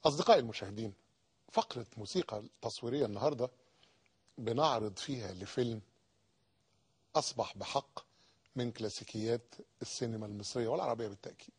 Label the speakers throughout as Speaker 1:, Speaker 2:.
Speaker 1: أصدقائي المشاهدين فقرة موسيقى تصويرية النهاردة بنعرض فيها لفيلم أصبح بحق من كلاسيكيات السينما المصرية والعربية بالتأكيد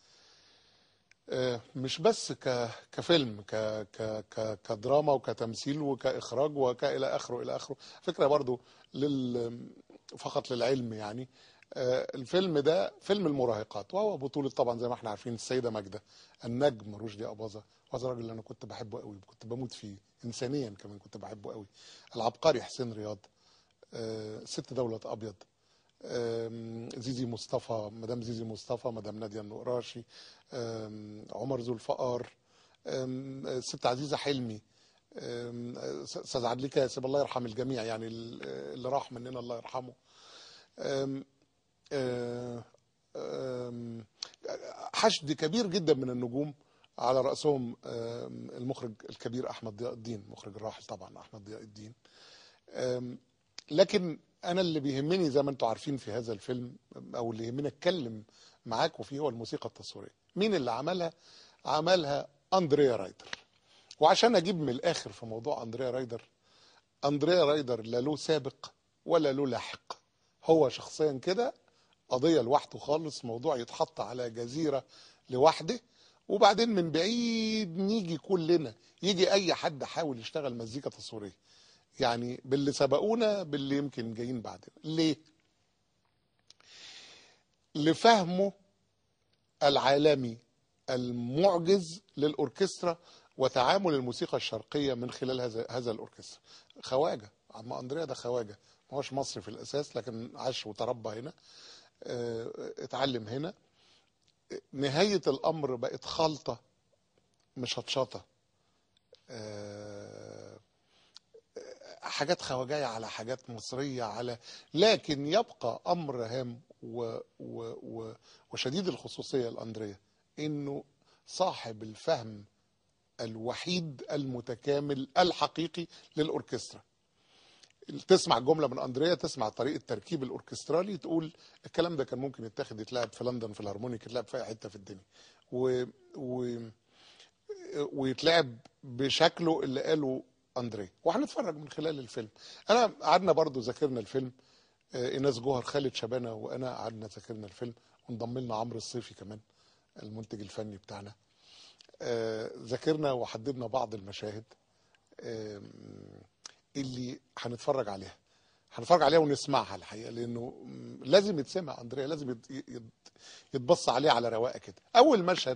Speaker 1: آه، مش بس ك... كفيلم ك... ك... ك... كدراما وكتمثيل وكإخراج وكإلى آخره إلى آخره فكرة برضو لل... فقط للعلم يعني آه، الفيلم ده فيلم المراهقات وهو بطولة طبعا زي ما احنا عارفين السيدة ماجدة النجم رشدي أباظة وهذا الراجل اللي أنا كنت بحبه قوي كنت بموت فيه إنسانيا كمان كنت بحبه قوي العبقري حسين رياض آه، ست دولة أبيض آم، زيزي مصطفى مدام زيزي مصطفى مدام نادية النقراشي آم، عمر ذو الفقار آم، ست عزيزة حلمي آم، استاذ عدلي كاسب الله يرحم الجميع يعني ال- اللي راح مننا الله يرحمه آم، آه، آم، حشد كبير جدا من النجوم على رأسهم آم، المخرج الكبير أحمد ضياء الدين مخرج الراحل طبعا أحمد ضياء الدين آم، لكن انا اللي بيهمني زي ما انتم عارفين في هذا الفيلم او اللي يهمني اتكلم معاكم فيه هو الموسيقى التصويريه مين اللي عملها عملها اندريا رايدر وعشان اجيب من الاخر في موضوع اندريا رايدر اندريا رايدر لا له سابق ولا له لاحق هو شخصيا كده قضيه لوحده خالص موضوع يتحط على جزيره لوحده وبعدين من بعيد نيجي كلنا يجي اي حد حاول يشتغل مزيكا تصويريه يعني باللي سبقونا باللي يمكن جايين بعدنا ليه لفهمه العالمي المعجز للاوركسترا وتعامل الموسيقى الشرقيه من خلال هذا هذا الاوركسترا خواجه عم اندريا ده خواجه ما هوش مصري في الاساس لكن عاش وتربى هنا آه، اتعلم هنا نهايه الامر بقت خلطه مشطشطه آه، حاجات خواجاية على حاجات مصرية على لكن يبقى أمر هام و... و... و... وشديد الخصوصية الأندرية إنه صاحب الفهم الوحيد المتكامل الحقيقي للأوركسترا تسمع جملة من أندريا تسمع طريقة تركيب الأوركسترالي تقول الكلام ده كان ممكن يتاخد يتلعب في لندن في الهارمونيك يتلعب في أي حتة في الدنيا و... و... ويتلعب بشكله اللي قاله اندريه وهنتفرج من خلال الفيلم انا قعدنا برضو ذاكرنا الفيلم آه، ايناس جوهر خالد شبانه وانا قعدنا ذاكرنا الفيلم وانضم لنا عمرو الصيفي كمان المنتج الفني بتاعنا آه، ذاكرنا وحددنا بعض المشاهد آم، اللي هنتفرج عليها هنتفرج عليها ونسمعها الحقيقه لانه مم، لازم يتسمع اندريا لازم يت- يت- يتبص عليه على رواقه كده اول مشهد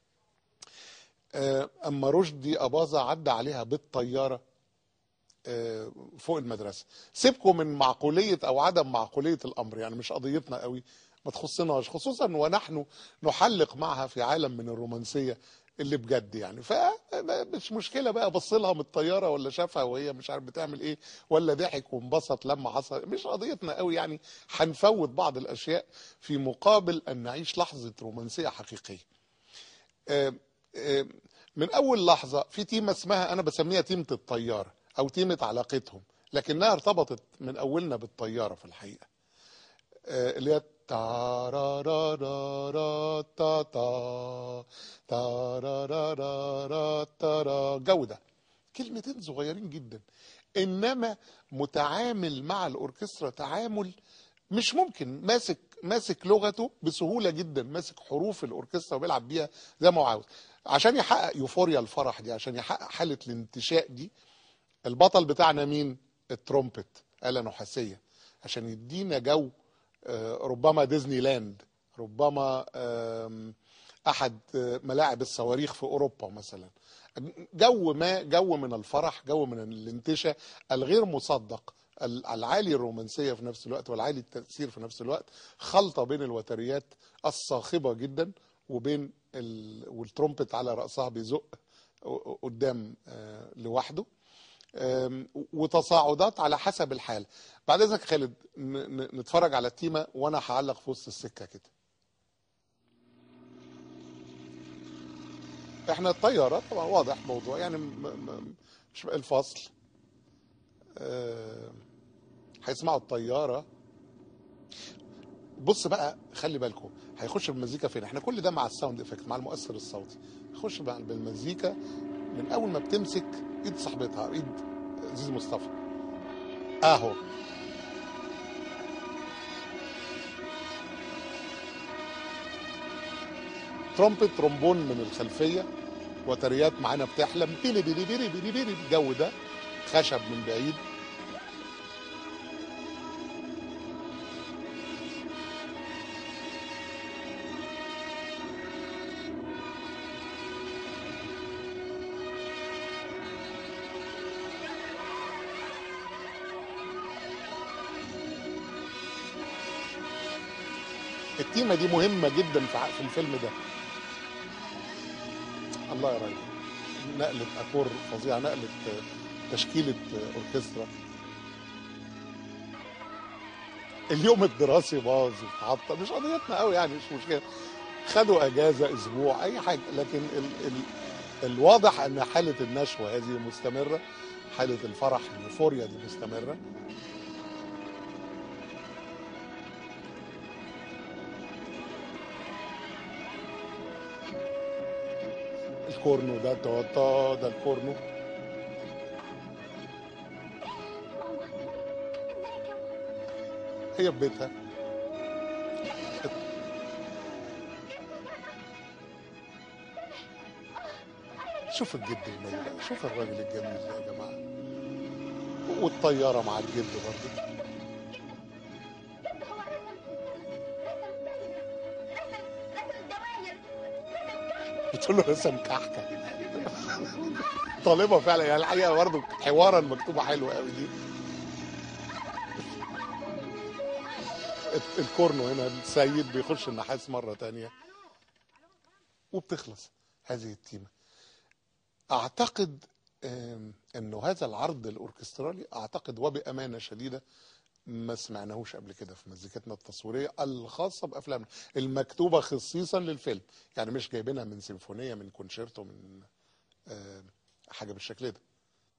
Speaker 1: آه، اما رشدي اباظه عدى عليها بالطياره آه، فوق المدرسه سيبكم من معقوليه او عدم معقوليه الامر يعني مش قضيتنا قوي ما تخصناش خصوصا ونحن نحلق معها في عالم من الرومانسيه اللي بجد يعني فمش مشكله بقى بص لها من الطياره ولا شافها وهي مش عارف بتعمل ايه ولا ضحك وانبسط لما حصل مش قضيتنا قوي يعني هنفوت بعض الاشياء في مقابل ان نعيش لحظه رومانسيه حقيقيه آه، آه، من اول لحظه في تيمه اسمها انا بسميها تيمه الطياره او تيمه علاقتهم لكنها ارتبطت من اولنا بالطياره في الحقيقه آه، اللي هي تارارارارا تا تا تارارارارا تارا جو ده كلمتين صغيرين جدا انما متعامل مع الاوركسترا تعامل مش ممكن ماسك ماسك لغته بسهوله جدا ماسك حروف الاوركسترا وبيلعب بيها زي ما هو عاوز عشان يحقق يوفوريا الفرح دي عشان يحقق حاله الانتشاء دي البطل بتاعنا مين الترومبت آلة نحاسية عشان يدينا جو آه، ربما ديزني لاند ربما آم، احد آه، ملاعب الصواريخ في اوروبا مثلا جو ما جو من الفرح جو من الانتشاء الغير مصدق ال- العالي الرومانسيه في نفس الوقت والعالي التاثير في نفس الوقت خلطه بين الوتريات الصاخبه جدا وبين ال... والترومبت على راسها بيزق قدام آه، لوحده آم، وتصاعدات على حسب الحال بعد اذنك خالد ن- ن- نتفرج على التيمه وانا هعلق في وسط السكه كده احنا الطيارات طبعا واضح موضوع يعني م- م- مش بقى الفصل آه، هيسمعوا الطياره بص بقى خلي بالكم هيخش بالمزيكا فين احنا كل ده مع الساوند افكت مع المؤثر الصوتي يخش بقى بالمزيكا من اول ما بتمسك ايد صاحبتها ايد زيزو مصطفى اهو ترومبت ترومبون من الخلفيه وتريات معانا بتحلم بيلي بيلي بيلي بيلي بيلي الجو ده خشب من بعيد التيمه دي مهمه جدا في ع- في الفيلم ده الله يا راجل نقله اكور فظيعه نقله آه، تشكيله آه، اوركسترا اليوم الدراسي باظ وتعطل مش قضيتنا قوي يعني مش مشكله خدوا اجازه اسبوع اي حاجه لكن ال ال الواضح ان حاله النشوه هذه مستمره حاله الفرح اليوفوريا دي مستمره الكورنو ده تا تا ده الكورنو هي في بيتها شوف الجد الميت بقى، شوف الراجل الجميل ده يا جماعه والطياره مع الجد برضه بتقول له رسم كحكه طالبه فعلا يعني الحقيقه برضه حوارا مكتوبه حلوه قوي دي الكورنو هنا السيد بيخش النحاس مره تانية وبتخلص هذه التيمه اعتقد آم، انه هذا العرض الاوركسترالي اعتقد وبامانه شديده ما سمعناهوش قبل كده في مزيكتنا التصويريه الخاصه بافلامنا المكتوبه خصيصا للفيلم يعني مش جايبينها من سيمفونيه من كونشيرتو من آه، حاجه بالشكل ده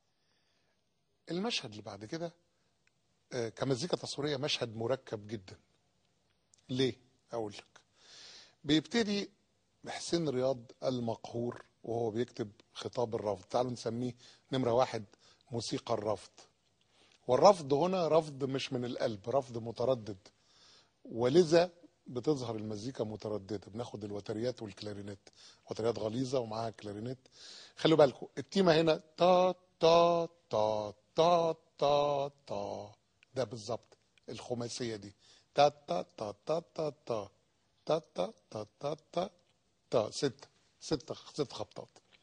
Speaker 1: المشهد اللي بعد كده آه، كمزيكا تصويريه مشهد مركب جدا ليه اقول لك بيبتدي حسين رياض المقهور وهو بيكتب خطاب الرفض تعالوا نسميه نمره واحد موسيقى الرفض والرفض هنا رفض مش من القلب رفض متردد ولذا بتظهر المزيكا متردده بناخد الوتريات والكلارينيت وتريات غليظه ومعاها كلارينيت خلوا بالكم التيمه هنا تا تا تا تا تا تا ده بالظبط الخماسيه دي تا تا تا تا تا تا تا تا تا تا تا تا ستة ستة ست خبطات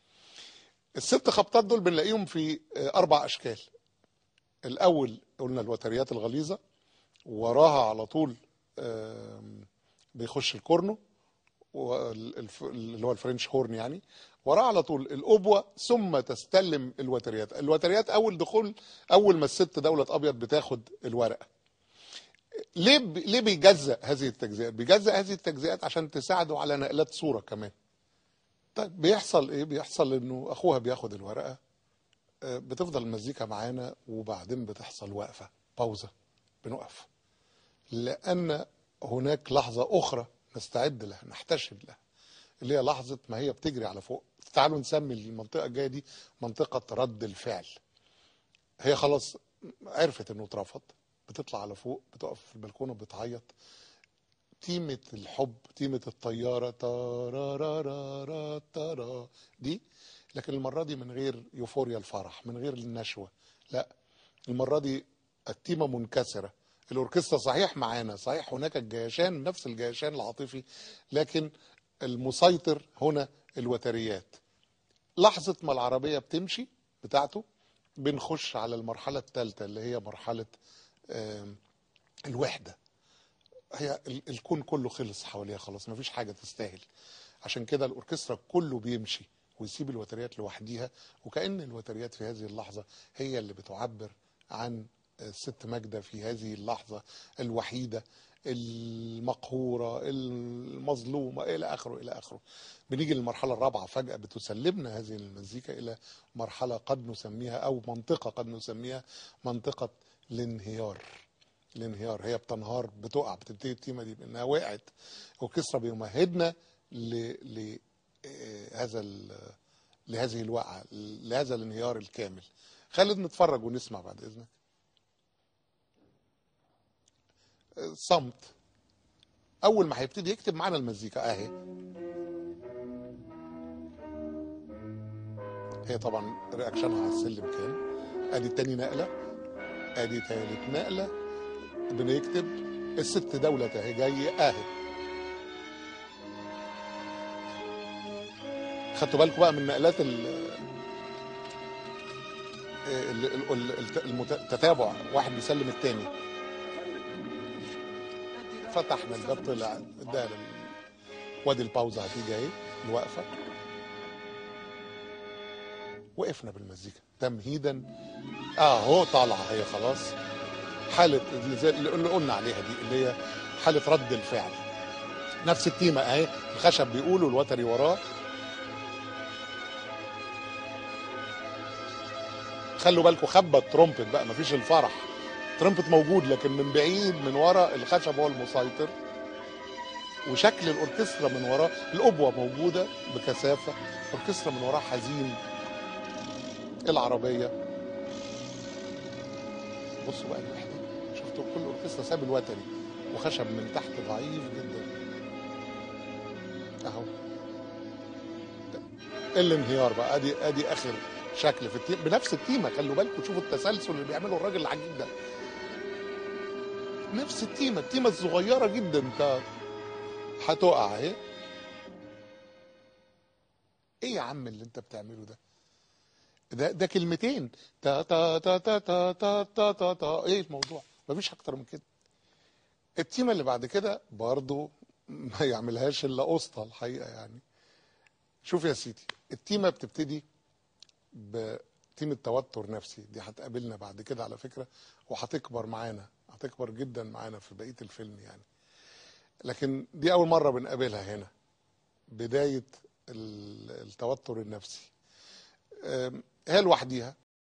Speaker 1: الست خبطات دول بنلاقيهم في آه، أربع أشكال الأول قلنا الوتريات الغليظة وراها على طول آم، بيخش الكورنو والف- اللي هو الفرنش هورن يعني وراه على طول الأبوة ثم تستلم الوتريات الوتريات أول دخول أول ما الست دولة أبيض بتاخد الورقة ليه ب- ليه بيجزأ هذه التجزئات؟ بيجزأ هذه التجزئات عشان تساعده على نقلات صورة كمان. طيب بيحصل ايه؟ بيحصل انه اخوها بياخد الورقة آه، بتفضل المزيكا معانا وبعدين بتحصل وقفة باوزة بنقف. لأن هناك لحظة أخرى نستعد لها نحتشد لها اللي هي لحظة ما هي بتجري على فوق. تعالوا نسمي المنطقة الجاية دي منطقة رد الفعل. هي خلاص عرفت انه اترفض بتطلع على فوق بتقف في البلكونه بتعيط تيمة الحب تيمة الطيارة تارارارا تارا دي لكن المرة دي من غير يوفوريا الفرح من غير النشوة لا المرة دي التيمة منكسرة الأوركسترا صحيح معانا صحيح هناك الجيشان نفس الجيشان العاطفي لكن المسيطر هنا الوتريات لحظة ما العربية بتمشي بتاعته بنخش على المرحلة الثالثة اللي هي مرحلة آم، الوحدة هي ال- الكون كله خلص حواليها خلاص مفيش حاجة تستاهل عشان كده الأوركسترا كله بيمشي ويسيب الوتريات لوحديها وكأن الوتريات في هذه اللحظة هي اللي بتعبر عن الست ماجدة في هذه اللحظة الوحيدة المقهورة المظلومة إلى آخره إلى آخره بنيجي للمرحلة الرابعة فجأة بتسلمنا هذه المزيكا إلى مرحلة قد نسميها أو منطقة قد نسميها منطقة الانهيار الانهيار هي بتنهار بتقع بتبتدي التيمه دي بانها وقعت اوركسترا بيمهدنا ل ل آه، هذا ال- لهذه الوقعه لهذا الانهيار الكامل خالد نتفرج ونسمع بعد اذنك آه، صمت اول ما هيبتدي يكتب معانا المزيكا اهي هي طبعا رياكشنها على السلم كان ادي تاني نقله ادي تالت نقله بنكتب الست دولة اهي جاية اهي خدتوا بالكم بقى من نقلات ال ال- ال- ال- الت- المت- التتابع واحد بيسلم التاني فتحنا الباب طلع اداها لل- وادي الباوزة هتيجي اهي الوقفة وقفنا بالمزيكا تمهيدا اهو طالعة هي خلاص حالة اللي زي اللي قلنا عليها دي اللي هي حالة رد الفعل نفس التيمة اهي الخشب بيقولوا الوتري وراه خلوا بالكم خبى الترومبت بقى مفيش الفرح الترومبت موجود لكن من بعيد من ورا الخشب هو المسيطر وشكل الاوركسترا من وراه الابوه موجوده بكثافه الاوركسترا من وراه حزين العربيه بصوا بقى الوحده شفتوا كل اوركسترا ساب الوتري وخشب من تحت ضعيف جدا اهو الانهيار بقى ادي ادي اخر شكل في التيم بنفس التيمه خلوا بالكم شوفوا التسلسل اللي بيعمله الراجل العجيب ده نفس التيمه التيمه الصغيره جدا انت هتقع اهي ايه يا عم اللي انت بتعمله ده ده ده كلمتين تا تا تا تا تا تا تا تا, تا. ايه الموضوع مفيش اكتر من كده التيمه اللي بعد كده برضو ما يعملهاش الا اسطى الحقيقه يعني شوف يا سيدي التيمه بتبتدي بتيمة توتر نفسي دي هتقابلنا بعد كده على فكرة وهتكبر معانا هتكبر جدا معانا في بقية الفيلم يعني لكن دي أول مرة بنقابلها هنا بداية ال- التوتر النفسي أم، هي لوحديها